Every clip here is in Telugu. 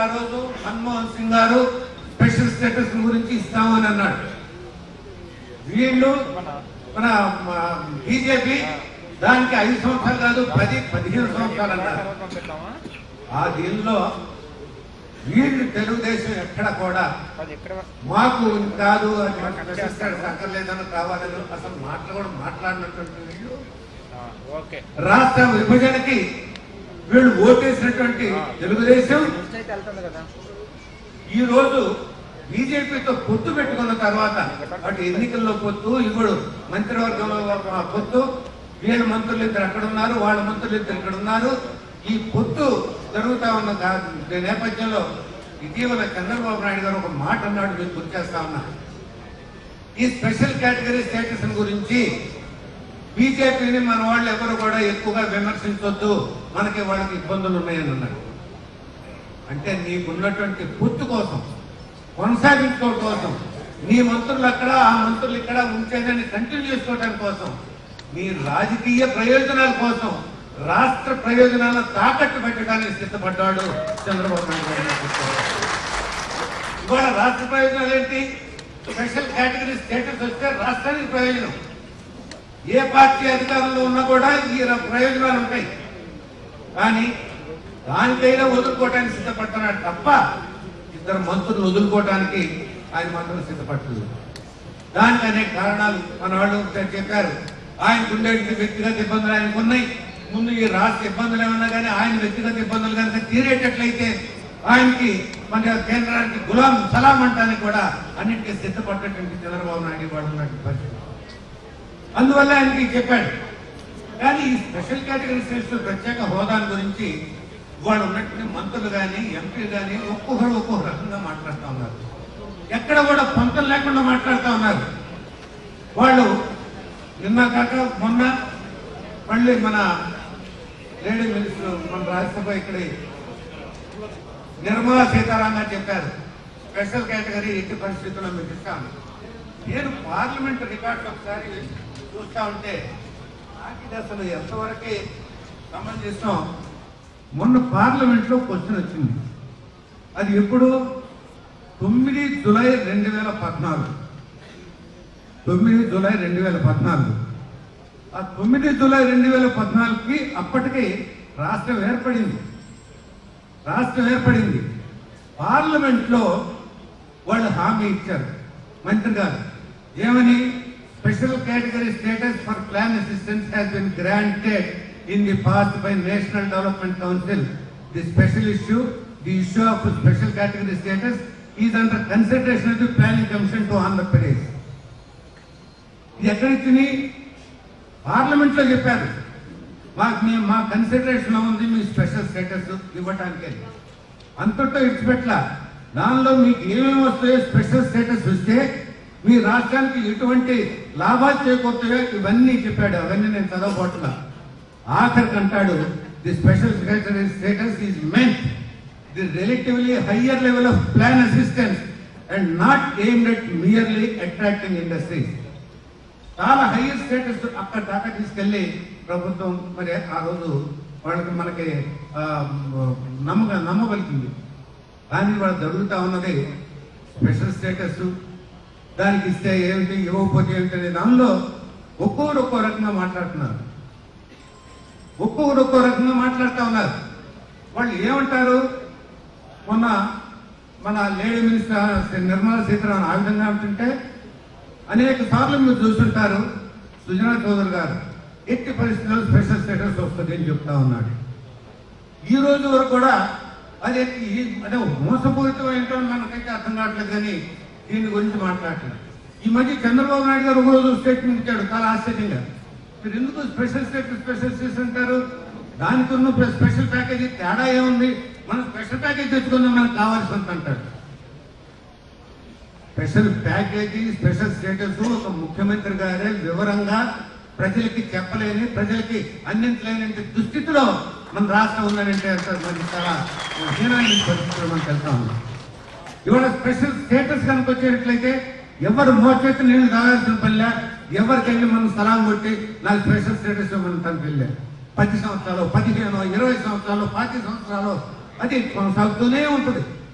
రోజు మన్మోహన్ సింగ్ గారు స్పెషల్ స్టేటస్ గురించి ఇస్తామని అన్నాడు వీళ్ళు మన బీజేపీ దానికి ఐదు సంవత్సరాలు కాదు పది పదిహేను సంవత్సరాలు అన్నారు ఆ దీనిలో వీళ్ళు తెలుగుదేశం ఎక్కడ కూడా మాకు కాదు అది మాకు స్పెషల్ స్టేటస్ అక్కర్లేదని కావాలని అసలు మాటలు కూడా మాట్లాడినటువంటి వీళ్ళు ఓకే రాష్ట్ర విభజనకి వీళ్ళు ఓటేసినటువంటి తెలుగుదేశం వెళ్తుంది కదా ఈ రోజు బీజేపీతో పొత్తు పెట్టుకున్న తర్వాత అటు ఎన్నికల్లో పొత్తు ఇప్పుడు మంత్రివర్గంలో ఒక పొత్తు వీళ్ళ మంత్రులు ఇద్దరు అక్కడ ఉన్నారు వాళ్ళ మంత్రులు ఇద్దరు ఇక్కడ ఉన్నారు ఈ పొత్తు జరుగుతా ఉన్న దా- నేపథ్యంలో ఇటీవల చంద్రబాబు నాయుడు గారు ఒక మాట అన్నాడు మీకు గుర్తు చేస్తా ఉన్నా ఈ స్పెషల్ కేటగిరీ స్టేటస్ గురించి బీజేపీని మన వాళ్ళు ఎవరు కూడా ఎక్కువగా విమర్శించొద్దు మనకి వాళ్ళకి ఇబ్బందులు ఉన్నాయని అన్నాడు అంటే నీకున్నటువంటి పూర్తి కోసం కొనసాగించుకోవడం కోసం నీ మంత్రులు అక్కడ ఆ మంత్రులు ఇక్కడ ఉంచేదాన్ని కంటిన్యూ చేసుకోవడం కోసం నీ రాజకీయ ప్రయోజనాల కోసం రాష్ట్ర ప్రయోజనాలను తాకట్టు పెట్టడానికి సిద్ధపడ్డాడు చంద్రబాబు నాయుడు గారు గుర్తుపెట్టుకోవాలి. ఇవాళ రాష్ట్ర ప్రయోజనాలు ఏంటి స్పెషల్ కేటగిరీ స్టేటస్ వస్తే రాష్ట్రానికి ప్రయోజనం ఏ పార్టీ అధికారంలో ఉన్నా కూడా ఈ ర- ప్రయోజనాలు ఉంటాయి కానీ దానికైనా వదులుకోవడానికి సిద్ధపడుతున్నాడు తప్ప ఇద్దరు మంత్రులు వదులుకోవడానికి ఆయన మాత్రం సిద్ధపడలేదు దానికి అనేక కారణాలు మన వాళ్ళు చెప్పారు ఆయనకు ఉండే వ్యక్తిగత ఇబ్బందులు ఆయనకు ఉన్నాయి ముందు ఈ రాష్ట్ర ఇబ్బందులు ఏమన్నా కానీ ఆయన వ్యక్తిగత ఇబ్బందులు కనుక తీరేటట్లయితే ఆయనకి మన కేంద్రానికి గులాం సలాం అంటానికి కూడా అన్నింటికీ సిద్ధపడ్డటువంటి చంద్రబాబు నాయుడు వాడు ఉన్నటువంటి పరిస్థితి అందువల్ల ఆయనకి చెప్పాడు కానీ ఈ స్పెషల్ కేటగిరీ స్టేట్స్ ప్రత్యేక హోదా గురించి వాళ్ళు ఉన్నటువంటి మంత్రులు కానీ ఎంపీలు కానీ ఒక్కొక్కరు ఒక్కొక్క రకంగా మాట్లాడుతూ ఉన్నారు ఎక్కడ కూడా పొంతం లేకుండా మాట్లాడుతూ ఉన్నారు వాళ్ళు నిన్న కాక మొన్న మళ్ళీ మన లేడీ మినిస్టర్ మన రాజ్యసభ ఇక్కడ నిర్మలా సీతారామన్ గారు చెప్పారు స్పెషల్ కేటగిరీ ఎట్టి పరిస్థితుల్లో మీకు ఇస్తాను నేను పార్లమెంట్ రికార్డ్స్ ఒకసారి చూస్తా ఉంటే నాకు ఇది అసలు ఎంతవరకు సమంజసం మొన్న పార్లమెంట్ లో క్వశ్చన్ వచ్చింది అది ఎప్పుడు తొమ్మిది జులై రెండు వేల పద్నాలుగు తొమ్మిది జులై రెండు వేల పద్నాలుగు ఆ తొమ్మిది జులై రెండు వేల పద్నాలుగుకి అప్పటికి రాష్ట్రం ఏర్పడింది రాష్ట్రం ఏర్పడింది పార్లమెంట్ లో వాళ్ళు హామీ ఇచ్చారు మంత్రి గారు ఏమని special category status for plan assistance has been granted in the past by national development council the special issue the issue of special category status is under consideration of the planning commission to Andhra Pradesh ఇది ఎక్కడిచ్చింది పార్లమెంట్ లో చెప్పారు మాకు మీ మా కన్సిడరేషన్ లో ఉంది మీ స్పెషల్ స్టేటస్ ఇవ్వటానికి అంతటితో ఇచ్చిపెట్ల దానిలో మీకు ఏమేమి వస్తాయో స్పెషల్ స్టేటస్ వస్తే మీ రాష్ట్రానికి ఎటువంటి లాభాలు చేకూరుతాయో ఇవన్నీ చెప్పాడు అవన్నీ నేను చదవబోతున్నా ఆఖరికి అంటాడు the special status is meant the relatively higher level of plan assistance and not aimed at merely attracting industries చాలా హైయర్ స్టేటస్ అక్కడ దాకా తీసుకెళ్లి ప్రభుత్వం మరి ఆ రోజు వాళ్ళకి మనకి ఆ, నమ్మక నమ్మగలిగింది కానీ వాళ్ళు జరుగుతా ఉన్నది స్పెషల్ స్టేటస్ దానికి ఇస్తే ఏమిటి ఇవ్వకపోతే ఏమిటి అనే దానిలో ఒక్కొక్కరు ఒక్కో రకంగా మాట్లాడుతున్నారు ఒక్కొక్కరు ఒక్కో రకంగా మాట్లాడుతూ ఉన్నారు వాళ్ళు ఏమంటారు మొన్న మన లేడీ మినిస్టర్ నిర్మలా సీతారామన్ ఆ విధంగా అంటుంటే అనేక సార్లు మీరు చూస్తుంటారు సుజనా చౌదరి గారు ఎట్టి పరిస్థితుల్లో స్పెషల్ స్టేటస్ వస్తుంది అని చెప్తా ఉన్నాడు ఈ రోజు వరకు కూడా అది ఈ- అంటే మోసపూరితం ఏంటో మనకైతే అర్థం కావట్లేదు కానీ దీని గురించి మాట్లాడట్లేదు ఈ మధ్య చంద్రబాబు నాయుడు గారు ఒక రోజు స్టేట్మెంట్ ఇచ్చాడు చాలా ఆశ్చర్యంగా మీరు ఎందుకు స్పెషల్ స్టేటస్ స్పెషల్ స్టేటస్ అంటారు దానికి ఉన్న ప్ర- స్పెషల్ ప్యాకేజీ తేడా ఏముంది మనం స్పెషల్ ప్యాకేజ్ తెచ్చుకుందాం మనకు కావాల్సినంత అంటాడు స్పెషల్ ప్యాకేజీ స్పెషల్ స్టేటస్ ఒక ముఖ్యమంత్రి గారే వివరంగా ప్రజలకి చెప్పలేని ప్రజలకి అందించలేని దుస్థితిలో మన రాష్ట్రం ఉందనంటే అసలు మనకి చాలా హీనమైన పరిస్థితులు మనం వెళ్తా ఉన్నాం ఇవాళ స్పెషల్ స్టేటస్ కనుక వచ్చేటట్లయితే ఎవరు మోచేతి నీళ్లు తాగాల్సిన పనిలే ఎవరికి వెళ్ళి మనం సలాం కొట్టి నాకు స్పెషల్ స్టేటస్ ఇవ్వమని తనకు వెళ్ళే పది సంవత్సరాలు పదిహేను ఇరవై సంవత్సరాలు పాతి సంవత్సరాలు అది కొనసాగుతూనే ఉంటుంది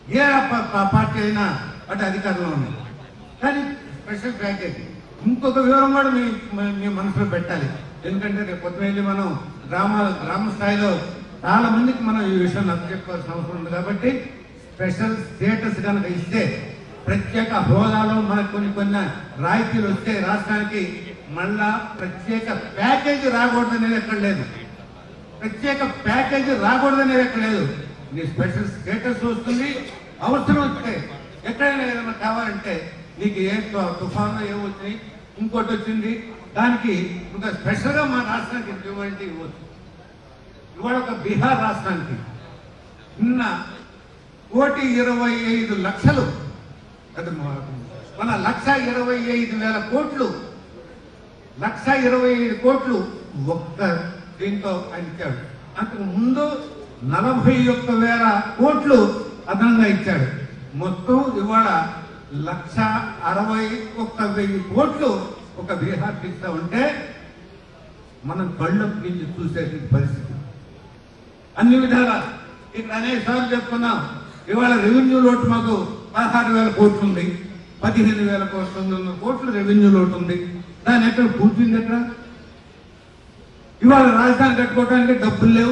ఏ ప- ప- పార్టీ అయినా అటు అధికారంలో ఉంది కానీ స్పెషల్ ప్యాకేజ్ ఇంకొక వివరం కూడా మీ మీ- మీ మనసులో పెట్టాలి ఎందుకంటే రేపు పొద్దున వెళ్ళి మనం గ్రామ గ్రామ స్థాయిలో చాలా మందికి మనం ఈ విషయం నచ్చ చెప్పుకోవాల్సిన అవసరం ఉంది కాబట్టి స్పెషల్ స్టేటస్ కనుక ఇస్తే ప్రత్యేక హోదాలో మనకు కొన్ని కొన్ని రాయితీలు వస్తే రాష్ట్రానికి మళ్ళా ప్రత్యేక ప్యాకేజీ రాకూడదనేది ఎక్కడ లేదు ప్రత్యేక ప్యాకేజీ రాకూడదనేది ఎక్కడ లేదు నీ స్పెషల్ స్టేటస్ వస్తుంది అవసరం వస్తే ఎక్కడైనా ఏదైనా కావాలంటే నీకు ఏ తు- తుఫాను ఏ వచ్చింది ఇంకోటి వచ్చింది దానికి ఇంకా స్పెషల్గా మా రాష్ట్రానికి ఇటువంటి ఇవ్వచ్చు ఇవాళ ఒక బీహార్ రాష్ట్రానికి నిన్న కోటి ఇరవై ఐదు లక్షలు అది మన- మన లక్ష ఇరవై ఐదు వేల కోట్లు లక్ష ఇరవై ఐదు కోట్లు ఒక్క దీంతో ఆయన ఇచ్చాడు అంతకు ముందు నలభై ఒక్క వేల కోట్లు అదనంగా ఇచ్చాడు మొత్తం ఇవాళ లక్ష అరవై ఒక్క వెయ్యి కోట్లు ఒక బీహార్ ఇస్తా ఉంటే మనం కళ్ళు నుంచి చూసే పరిస్థితి అన్ని విధాల ఇక్కడ అనేక సార్లు చెప్పుకున్నాం ఇవాళ రెవెన్యూ లోటు మాకు పదహారు వేల కోట్లు ఉంది పదిహేను వేల కోట్లు ఉంది, కోట్లు రెవెన్యూ లోటు ఉంది దాని ఎక్కడ కూర్చుంది ఎక్కడ ఇవాళ రాజధాని కట్టుకోవడానికి డబ్బులు లేవు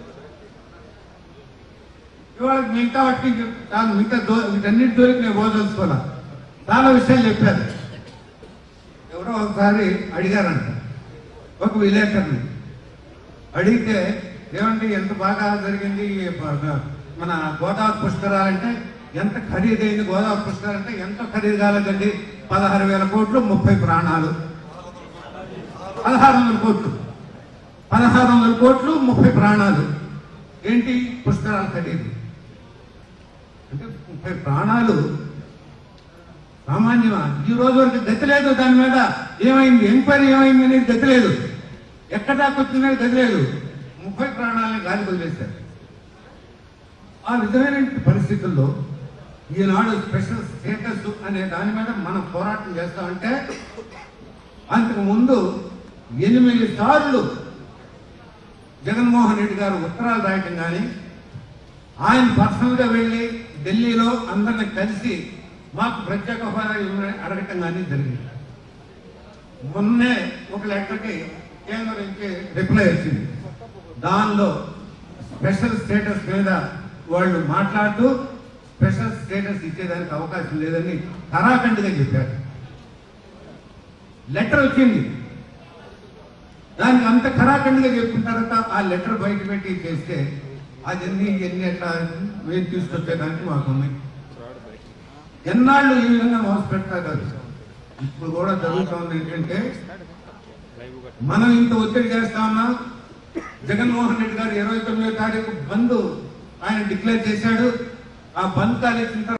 ఇవాళ మిగతా వాటికి చాలా మిగతా దో వీటన్నిటి దూరికి నేను పోదలుచుకోవాలా చాలా విషయాలు చెప్పారు ఎవరో ఒకసారి అడిగారంట ఒక విలేకరుని అడిగితే ఏమండి ఎంత బాగా జరిగింది ఈ బ- మన గోదావరి పుష్కరాలంటే ఎంత ఖరీదైంది గోదావరి పుష్కరాలంటే ఎంత ఖరీదు కాలేదండి పదహారు వేల కోట్లు ముప్పై ప్రాణాలు పదహారు వందల కోట్లు పదహారు వందల కోట్లు ముప్పై ప్రాణాలు ఏంటి పుష్కరాల ఖరీదు అంటే ముప్పై ప్రాణాలు సామాన్యమా ఈ రోజు వరకు గతి లేదు దాని మీద ఏమైంది ఎంక్వైరీ ఏమైంది అనేది గతి లేదు ఎక్కడ దాకా వచ్చిందని గతి లేదు ముప్పై ప్రాణాలని గాలి వదిలేశారు ఆ విధమైన పరిస్థితుల్లో ఈనాడు స్పెషల్ స్టేటస్ అనే దాని మీద మనం పోరాటం చేస్తామంటే అంతకు ముందు ఎనిమిది సార్లు జగన్మోహన్ రెడ్డి గారు ఉత్తరాలు రాయటం కానీ ఆయన పర్సనల్ గా వెళ్ళి ఢిల్లీలో అందరిని కలిసి మాకు ప్రత్యేక హోదా ఇవ్వమని అడగటం కానీ జరిగింది మొన్నే ఒక లెటర్కి కేంద్రం నుంచి రిప్లై వచ్చింది దానిలో స్పెషల్ స్టేటస్ మీద వాళ్ళు మాట్లాడుతూ స్పెషల్ స్టేటస్ ఇచ్చేదానికి అవకాశం లేదని కరాఖండిగా చెప్పారు లెటర్ వచ్చింది దానికి అంత కరాఖండిగా చెప్పిన తర్వాత ఆ లెటర్ బయట పెట్టి చేస్తే అది ఎన్ని ఎన్ని ఎట్లా వేసి తీసుకొచ్చేదానికి మాకు ఉన్నాయి ఎన్నాళ్ళు ఈ విధంగా మోస పెడతారు ఇప్పుడు కూడా జరుగుతుంది ఏంటంటే మనం ఇంత ఒత్తిడి చేస్తా ఉన్నాం జగన్మోహన్ రెడ్డి గారు ఇరవై తొమ్మిదో తారీఖు బంద్ ఆయన డిక్లేర్ చేశాడు ఆ బంద్ కాలేసిన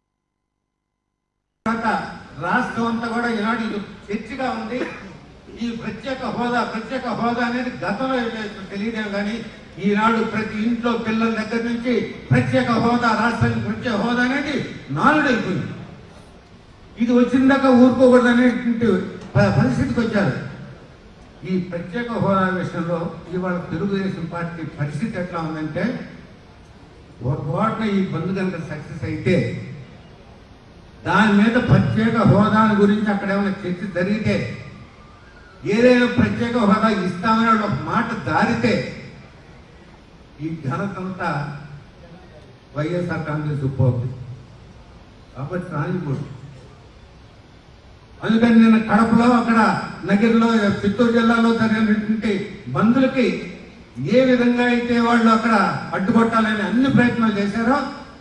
తర్వాత రాష్ట్రం అంతా కూడా ఈనాడు ఇది చర్చగా ఉంది ఈ ప్రత్యేక హోదా ప్రత్యేక హోదా అనేది గతంలో ఏదో తెలియదేం కానీ ఈనాడు ప్రతి ఇంట్లో పిల్లల దగ్గర నుంచి ప్రత్యేక హోదా రాష్ట్రానికి ప్రత్యేక హోదా అనేది నాలుడైపోయింది ఇది వచ్చిందాక ఊరుకోకూడదు అనేటువంటి ప- పరిస్థితికి వచ్చారు ఈ ప్రత్యేక హోదా విషయంలో ఇవాళ తెలుగుదేశం పార్టీ పరిస్థితి ఎట్లా ఉందంటే ఒకవాటిన ఈ బంద్ కనుక సక్సెస్ అయితే దాని మీద ప్రత్యేక హోదా గురించి అక్కడ ఏమైనా చర్చ జరిగితే ఏదైనా ప్రత్యేక హోదా ఇస్తామని ఒక మాట దారితే ఈ ఘనతంతా వైఎస్ఆర్ కాంగ్రెస్ పోతుంది కాబట్టి రానిపోదు అందుకని నిన్న కడపలో అక్కడ నగిరిలో చిత్తూరు జిల్లాలో జరిగినటువంటి బంధులకి ఏ విధంగా అయితే వాళ్ళు అక్కడ అడ్డుకొట్టాలని అన్ని ప్రయత్నాలు చేశారో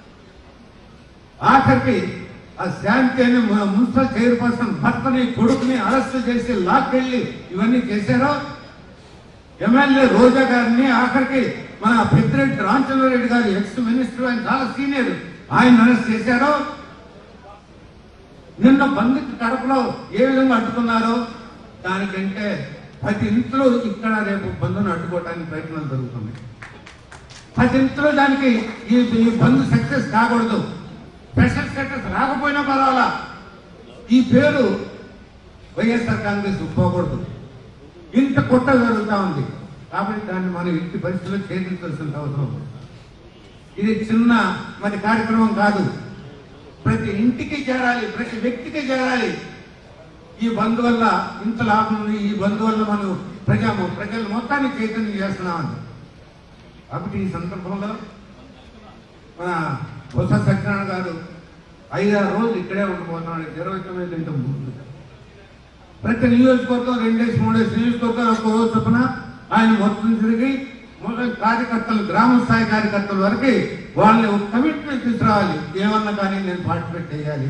ఆఖరికి ఆ శాంతి అని ము- మున్సిపల్ చైర్పర్సన్ భర్తని కొడుకుని అరెస్ట్ చేసి లాక్కెళ్ళి ఇవన్నీ చేశారో ఎమ్మెల్యే రోజా గారిని ఆఖరికి మన పెద్దిరెడ్డి రామచంద్రారెడ్డి గారు ఎక్స్ మినిస్టర్ ఆయన చాలా సీనియర్ ఆయన అరెస్ట్ చేశారో నిన్న బంధుకి కడపలో ఏ విధంగా అడ్డుకున్నారో దానికంటే పది ఇంట్లో ఇక్కడ రేపు బంధును అడ్డుకోవడానికి ప్రయత్నాలు జరుగుతున్నాయి పది ఇంట్లో దానికి ఈ ఈ బంధు సక్సెస్ కాకూడదు స్పెషల్ స్టేటస్ రాకపోయినా పర్వాలా ఈ పేరు వైఎస్ఆర్ కాంగ్రెస్ పోకూడదు ఇంత కుట్ర జరుగుతా ఉంది కాబట్టి దాన్ని మనం ఇంటి పరిస్థితుల్లో ఛేదించాల్సిన అవసరం ఉంది. ఇది చిన్న మరి కార్యక్రమం కాదు ప్రతి ఇంటికి చేరాలి ప్రతి వ్యక్తికి చేరాలి ఈ బంద్ వల్ల ఇంత లాభం ఉంది ఈ బంద్ వల్ల మనం ప్రజా ప్రజలు మొత్తాన్ని చైతన్యం చేస్తున్నామని కాబట్టి ఈ సందర్భంలో మన బొత్స సత్యనారాయణ గారు ఐదారు రోజులు ఇక్కడే ఉండిపోతున్నాడు ఇరవై తొమ్మిది గంటల ముందు ప్రతి నియోజకవర్గం రెండేసి మూడేసి నియోజకవర్గాలు ఒక్క రోజు చొప్పున ఆయన మొత్తం తిరిగి మొత్తం కార్యకర్తలు గ్రామ స్థాయి కార్యకర్తల వరకు వాళ్ళని ఒక కమిట్మెంట్ తీసుకురావాలి ఏమన్నా కానీ నేను పార్టిసిపేట్ చేయాలి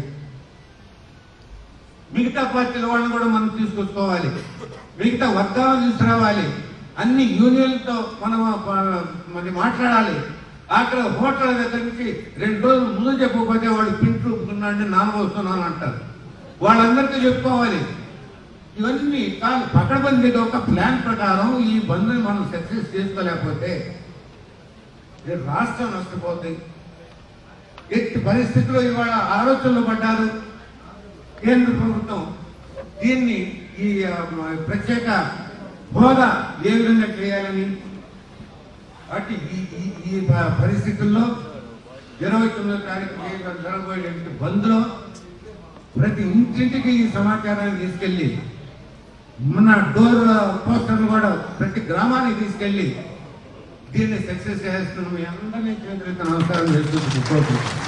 మిగతా పార్టీల వాళ్ళని కూడా మనం తీసుకొచ్చుకోవాలి మిగతా వర్గాలను తీసుకురావాలి అన్ని యూనియన్లతో మనం ఆ, మరి మాట్లాడాలి అక్కడ హోటల్ దగ్గర నుంచి రెండు రోజులు ముందు చెప్పకపోతే వాడు పింట్లు ఉన్నాడని నాన్న వస్తున్నాను అంటారు వాళ్ళందరికీ చెప్పుకోవాలి ఇవన్నీ కాదు పకడ్బందీగా ఒక ప్లాన్ ప్రకారం ఈ బంద్ని మనం సక్సెస్ చేసుకోలేకపోతే ఈ రాష్ట్రం నష్టపోతుంది ఎట్టి పరిస్థితుల్లో ఇవాళ ఆలోచనలు పడ్డారు కేంద్ర ప్రభుత్వం దీన్ని ఈ ఆ, ప్రత్యేక హోదా ఏ విధంగా చేయాలని అటు ఈ ఈ- ఈ ప- పరిస్థితుల్లో ఇరవై తొమ్మిదో తారీఖు చేయడం జరగబోయే బంద్లో ప్రతి ఇంటింటికి ఈ సమాచారాన్ని తీసుకెళ్లి మన డోర్ పోస్టర్లు కూడా ప్రతి గ్రామానికి తీసుకెళ్లి దీన్ని సక్సెస్ చేస్తున్నాం మీ అందరినీ చేతులెత్తి నమస్కారం చేసుకుంటూ కోరుకుంటున్నాను